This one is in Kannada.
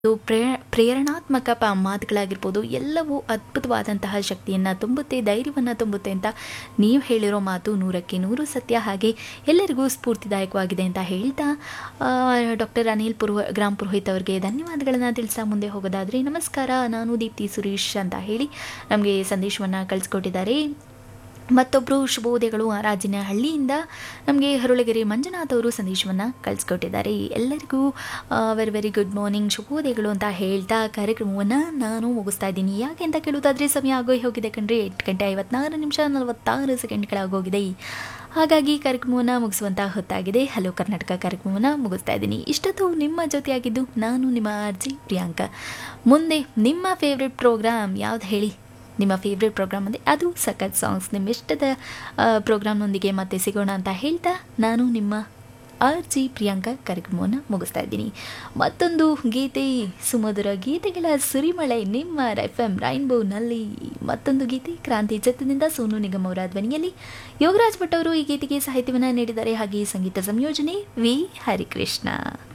ಇದು ಪ್ರೇ ಪ್ರೇರಣಾತ್ಮಕ ಪ ಮಾತುಗಳಾಗಿರ್ಬೋದು ಎಲ್ಲವೂ ಅದ್ಭುತವಾದಂತಹ ಶಕ್ತಿಯನ್ನು ತುಂಬುತ್ತೆ ಧೈರ್ಯವನ್ನು ತುಂಬುತ್ತೆ ಅಂತ ನೀವು ಹೇಳಿರೋ ಮಾತು ನೂರಕ್ಕೆ ನೂರು ಸತ್ಯ ಹಾಗೆ ಎಲ್ಲರಿಗೂ ಸ್ಫೂರ್ತಿದಾಯಕವಾಗಿದೆ ಅಂತ ಹೇಳ್ತಾ ಡಾಕ್ಟರ್ ಅನಿಲ್ ಪುರೋಹ ಗ್ರಾಮ್ ಪುರೋಹಿತ್ ಅವರಿಗೆ ಧನ್ಯವಾದಗಳನ್ನು ತಿಳಿಸ್ತಾ ಮುಂದೆ ಹೋಗೋದಾದರೆ ನಮಸ್ಕಾರ ನಾನು ದೀಪ್ತಿ ಸುರೇಶ್ ಅಂತ ಹೇಳಿ ನಮಗೆ ಸಂದೇಶವನ್ನು ಕಳಿಸ್ಕೊಟ್ಟಿದ್ದಾರೆ ಮತ್ತೊಬ್ಬರು ಶುಭೋದಯಗಳು ರಾಜಿನ ಹಳ್ಳಿಯಿಂದ ನಮಗೆ ಹರುಳಗೆರೆ ಮಂಜುನಾಥ್ ಅವರು ಸಂದೇಶವನ್ನು ಕಳಿಸ್ಕೊಟ್ಟಿದ್ದಾರೆ ಎಲ್ಲರಿಗೂ ವೆರಿ ವೆರಿ ಗುಡ್ ಮಾರ್ನಿಂಗ್ ಶುಭೋದಯಗಳು ಅಂತ ಹೇಳ್ತಾ ಕಾರ್ಯಕ್ರಮವನ್ನು ನಾನು ಮುಗಿಸ್ತಾ ಇದ್ದೀನಿ ಯಾಕೆ ಅಂತ ಕೇಳೋದಾದರೆ ಸಮಯ ಆಗೋ ಹೋಗಿದೆ ಕಣ್ರಿ ಎಂಟು ಗಂಟೆ ಐವತ್ನಾರು ನಿಮಿಷ ನಲವತ್ತಾರು ಸೆಕೆಂಡ್ಗಳಾಗೋಗಿದೆ ಹಾಗಾಗಿ ಕಾರ್ಯಕ್ರಮವನ್ನು ಮುಗಿಸುವಂಥ ಹೊತ್ತಾಗಿದೆ ಹಲೋ ಕರ್ನಾಟಕ ಕಾರ್ಯಕ್ರಮವನ್ನು ಮುಗಿಸ್ತಾ ಇದ್ದೀನಿ ಇಷ್ಟೊತ್ತು ನಿಮ್ಮ ಜೊತೆಯಾಗಿದ್ದು ನಾನು ನಿಮ್ಮ ಅರ್ಜಿ ಪ್ರಿಯಾಂಕಾ ಮುಂದೆ ನಿಮ್ಮ ಫೇವ್ರೆಟ್ ಪ್ರೋಗ್ರಾಮ್ ಯಾವ್ದು ಹೇಳಿ ನಿಮ್ಮ ಫೇವ್ರೆಟ್ ಪ್ರೋಗ್ರಾಮ್ ಅಂದರೆ ಅದು ಸಖತ್ ಸಾಂಗ್ಸ್ ನಿಮ್ಮ ಇಷ್ಟದ ಪ್ರೋಗ್ರಾಮ್ನೊಂದಿಗೆ ಮತ್ತೆ ಸಿಗೋಣ ಅಂತ ಹೇಳ್ತಾ ನಾನು ನಿಮ್ಮ ಆರ್ ಜಿ ಪ್ರಿಯಾಂಕಾ ಕಾರ್ಯಕ್ರಮವನ್ನು ಮುಗಿಸ್ತಾ ಇದ್ದೀನಿ ಮತ್ತೊಂದು ಗೀತೆ ಸುಮಧುರ ಗೀತೆಗಳ ಸುರಿಮಳೆ ನಿಮ್ಮ ಎಫ್ ಎಂ ರೈನ್ಬೋನಲ್ಲಿ ಮತ್ತೊಂದು ಗೀತೆ ಕ್ರಾಂತಿ ಚಿತ್ರದಿಂದ ಸೋನು ನಿಗಮ್ ಅವರ ಧ್ವನಿಯಲ್ಲಿ ಯೋಗರಾಜ್ ಭಟ್ ಅವರು ಈ ಗೀತೆಗೆ ಸಾಹಿತ್ಯವನ್ನು ನೀಡಿದ್ದಾರೆ ಹಾಗೆ ಸಂಗೀತ ಸಂಯೋಜನೆ ವಿ ಹರಿಕೃಷ್ಣ